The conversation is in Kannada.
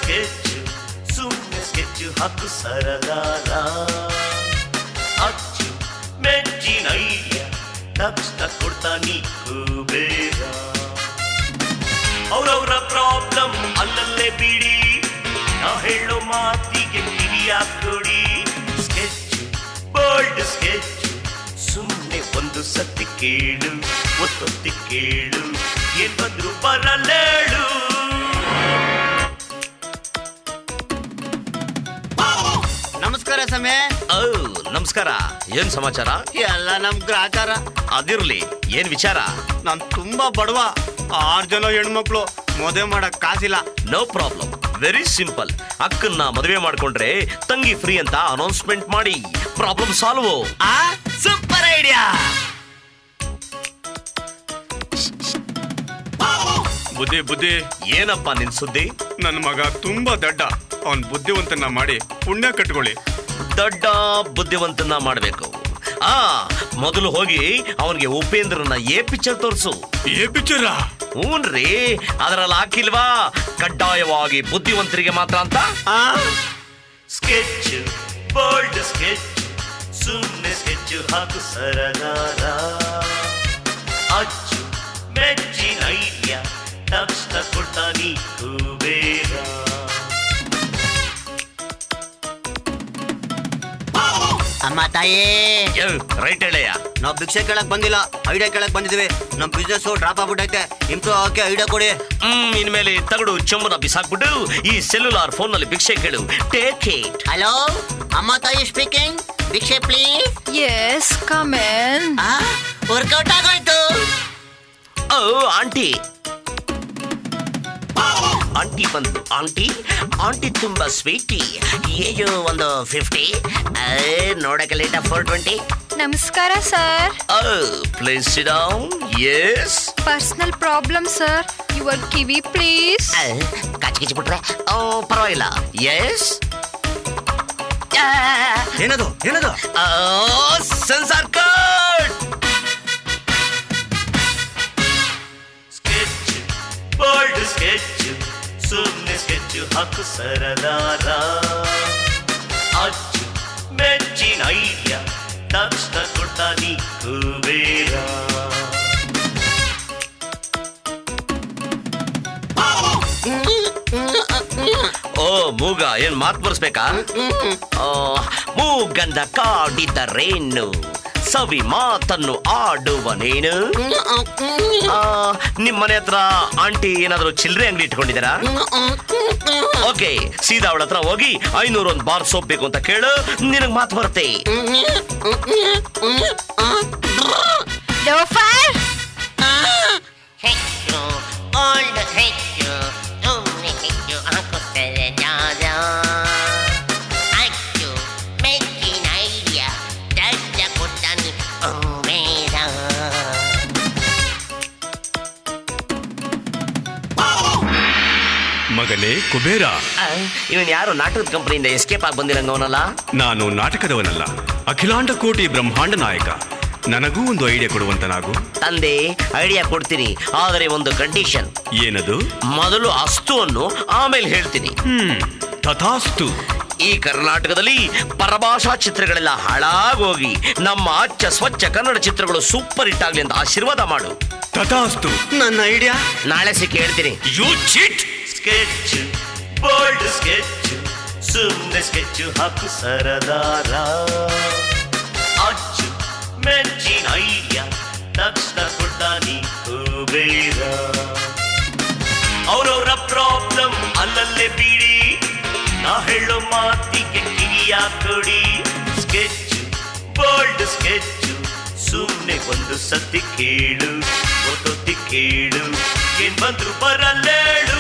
ಸ್ಕೆಚ್ಚು ಸುಮ್ಮನೆ ಸ್ಕೆಚ್ಚು ಹಾಕು ಸರದಾರ ಅಚ್ಚು ಮೆಚ್ಚಿನ ಐಡಿಯಾ ತಕ್ಷಣ ಕೊಡ್ತಾ ನೀ ಬೇಗ ಅವ್ರವ್ರ ಪ್ರಾಬ್ಲಮ್ ಅಲ್ಲಲ್ಲೇ ಬಿಡಿ ನಾ ಹೇಳೋ ಮಾತಿಗೆ ಕಿವಿಯ ಕೊಡಿ ಸ್ಕೆಚ್ ಬೋಲ್ಡ್ ಸ್ಕೆಚ್ ಸುಮ್ಮನೆ ಒಂದು ಸತಿ ಕೇಳು ಒತ್ತೊತ್ತಿ ಕೇಳು ಏನ್ ಬಂದ್ರು ಬರಲೇಳು ನಮಸ್ಕಾರ ಸಮಯ ಓ ನಮಸ್ಕಾರ ಏನ್ ಸಮಾಚಾರ ಎಲ್ಲ ನಮ್ ಗ್ರಾಹಕರ ಅದಿರ್ಲಿ ಏನ್ ವಿಚಾರ ನಾನ್ ತುಂಬಾ ಬಡವ ಆರ್ ಜನ ಹೆಣ್ಮಕ್ಳು ಮದುವೆ ಮಾಡಕ್ ಕಾಸಿಲ್ಲ ನೋ ಪ್ರಾಬ್ಲಮ್ ವೆರಿ ಸಿಂಪಲ್ ಅಕ್ಕನ್ನ ಮದುವೆ ಮಾಡ್ಕೊಂಡ್ರೆ ತಂಗಿ ಫ್ರೀ ಅಂತ ಅನೌನ್ಸ್ಮೆಂಟ್ ಮಾಡಿ ಪ್ರಾಬ್ಲಮ್ ಸಾಲ್ವ್ ಆ ಸೂಪರ್ ಐಡಿಯಾ ಬುದ್ಧಿ ಬುದ್ಧಿ ಏನಪ್ಪ ನಿನ್ ಸುದ್ದಿ ನನ್ನ ಮಗ ತುಂಬಾ ದಡ್ಡ ಅವನ್ ಬುದ್ಧಿವಂತನ ಮಾಡಿ ಪುಣ್ಯ ಕಟ್ಕೊಳ್ಳಿ ದೊಡ್ಡ ಬುದ್ಧಿವಂತನ ಮಾಡ್ಬೇಕು ಆ ಮೊದಲು ಹೋಗಿ ಅವನಿಗೆ ಉಪೇಂದ್ರನ ಎ ಪಿಕ್ಚರ್ ತೋರ್ಸು ಏ ಪಿಕ್ಚರ ಹೂನ್ರಿ ಅದರಲ್ಲಿ ಹಾಕಿಲ್ವಾ ಕಡ್ಡಾಯವಾಗಿ ಬುದ್ಧಿವಂತರಿಗೆ ಮಾತ್ರ ಅಂತ ಆ ಸ್ಕೆಚ್ ಬೋಲ್ಡ್ ಸ್ಕೆಚ್ ಸುಮ್ಮನೆ ಸ್ಕೆಚ್ ಹಾಕು ಸರದಾರ ಅಚ್ಚು ಮೆಚ್ಚಿನ ಐಡಿಯಾ ತಕ್ಷಣ ಕೊಡ್ತಾ ನೀ ಬೇಗ ಅಮ್ಮ ತಾಯೇ ರೈಟ್ ಹೇಳಯ್ಯ ನಾವ್ ಭಿಕ್ಷೆ ಕೇಳಕ್ ಬಂದಿಲ್ಲ ಐಡಿಯಾ ಕೇಳಕ್ ಬಂದಿದೀವಿ ನಮ್ ಬಿಸ್ನೆಸ್ ಡ್ರಾಪ್ ಆಗ್ಬಿಟ್ಟೈತೆ ಇಂಪ್ರೂವ್ ಆಗಕ್ಕೆ ಐಡಿಯಾ ಕೊಡಿ ಹ್ಮ್ ಇನ್ಮೇಲೆ ತಗಡು ಚೊಂಬನ ಬಿಸಾಕ್ಬಿಟ್ಟು ಈ ಸೆಲ್ಯುಲಾರ್ ಫೋನ್ ನಲ್ಲಿ ಭಿಕ್ಷೆ ಕೇಳು ಟೇಕ್ ಇಟ್ ಹಲೋ ಅಮ್ಮ ತಾಯಿ ಸ್ಪೀಕಿಂಗ್ ಭಿಕ್ಷೆ please Yes, come in. Work out ಆಗೋಯ್ತು ಓ ಆಂಟಿ ಆಂಟಿ ಬಂದು ಆಂಟಿ ಆಂಟಿ ತುಂಬಾ ಸ್ವೀಟಿ ಏಜು ಒಂದು ಫಿಫ್ಟಿ ನೋಡಕ್ಕೆ ಲೇಟ ಫೋರ್ ಟ್ವೆಂಟಿ ನಮಸ್ಕಾರ sir place down yes personal problem sir your ಕಿವಿ ಪ್ಲೀಸ್ ಕಾಚಿ ಕಿಚ್ಚಿ ಬಿಟ್ರೆ ಓ ಪರವಾಗಿಲ್ಲ ಎಸ್ ಏನದು ಏನದು censor card sketch bold sketch ಸುಮ್ಮನೆ ಸ್ಕೆಚ್ ಹಾಕು ಸರದಾರ ಅಚ್ಚು ಮೆಚ್ಚಿನ ಐಡಿಯಾ ತಕ್ಷಣ ಕೊಡ್ತಾ ನೀ ಬೇಗ ಓ ಮೂಗ ಏನ್ ಮಾತ್ ಬರ್ಸ್ಬೇಕಾ ಆ, ಮೂಗಂದ ಕಾಡಿದರೇನು ಸವಿ ಮಾತನ್ನು ಆಡುವ ನೀನು ಆ, ನಿಮ್ ಮನೆ ಹತ್ರ ಆಂಟಿ ಏನಾದ್ರು ಚಿಲ್ಲರೆ ಅಂಗಡಿ ಇಟ್ಕೊಂಡಿದ್ದೀರಾ ಓಕೆ ಸೀದಾ ಅವಳ ಹತ್ರ ಹೋಗಿ ಐನೂರ ಒಂದ್ ಬಾರ್ ಸೋಪ್ ಬೇಕು ಅಂತ ಕೇಳು ನಿನಗ್ ಮಾತು ಬರುತ್ತೆ ಲೋಫರ್ ಹೆಚ್ಚು ಓಲ್ಡ್ ಹೆಚ್ಚು ಸುಮ್ಮನೆ ಹೆಚ್ಚು ಹಾಕುತ್ತದೆ ಜಾಗ ಅಚ್ಚು ಮೆಚ್ಚಿನ ಐಡಿಯಾ ದಡ್ಡ ಕೊಟ್ಟನು ಬೇಡ ಮಗನೇ ಕುಬೇರ ಇವನ್ ಯಾರು ನಾಟಕದ ಕಂಪನಿಯಿಂದ ಎಸ್ಕೇಪ್ ಆಗಿ ಬಂದಿರಂಗ ಅವನಲ್ಲ ನಾನು ನಾಟಕದವನಲ್ಲ ಅಖಿಲಾಂಡ ಕೋಟಿ ಬ್ರಹ್ಮಾಂಡ ನಾಯಕ ನನಗೂ ಒಂದು ಐಡಿಯಾ ಕೊಡುವಂತನಾಗು ತಂದೆ ಐಡಿಯಾ ಕೊಡ್ತೀನಿ ಆದರೆ ಒಂದು ಕಂಡೀಷನ್ ಏನದು ಮೊದಲು ಅಸ್ತುವನ್ನು ಆಮೇಲೆ ಹೇಳ್ತೀನಿ ಹ್ಮ್ ತಥಾಸ್ತು ಈ ಕರ್ನಾಟಕದಲ್ಲಿ ಪರಭಾಷಾ ಚಿತ್ರಗಳೆಲ್ಲ ಹಾಳಾಗೋಗಿ ನಮ್ಮ ಅಚ್ಚ ಸ್ವಚ್ಛ ಕನ್ನಡ ಚಿತ್ರಗಳು ಸೂಪರ್ ಹಿಟ್ ಆಗ್ಲಿ ಅಂತ ಆಶೀರ್ವಾದ ಮಾಡು ತಥಾಸ್ತು ನನ್ನ ಐಡಿಯಾ ನಾಳೆ ಸಿಕ್ಕಿ ಹೇಳ್ತೀನಿ ಯು ಚಿಟ್ ಸ್ಕೆಚ್ ಬೋಲ್ಡ್ ಸ್ಕೆಚ್ ಸುಮ್ಮನೆ ಸ್ಕೆಚ್ ಹಾಕು ಸರದಾರ ಅಚ್ಚು ಮೆಚ್ಚಿನ ಐಡಿಯಾ ತಕ್ಷಣ ಕೊಡ್ತಾ ನೀ ಬೇಗ ಅವ್ರವ್ರ ಪ್ರಾಬ್ಲಮ್ ಅಲ್ಲಲ್ಲೇ ಬಿಡಿ ನಾ ಹೇಳೋ ಮಾತಿಗೆ ಕಿವಿಯ ಕೊಡಿ ಸ್ಕೆಚ್ ಬೋಲ್ಡ್ ಸ್ಕೆಚ್ ಸುಮ್ಮನೆ ಒಂದು ಸತಿ ಕೇಳು ಒತ್ತೊತ್ತಿ ಕೇಳು ಏನ್ ಬಂದ್ರು ಬರಲೇಳು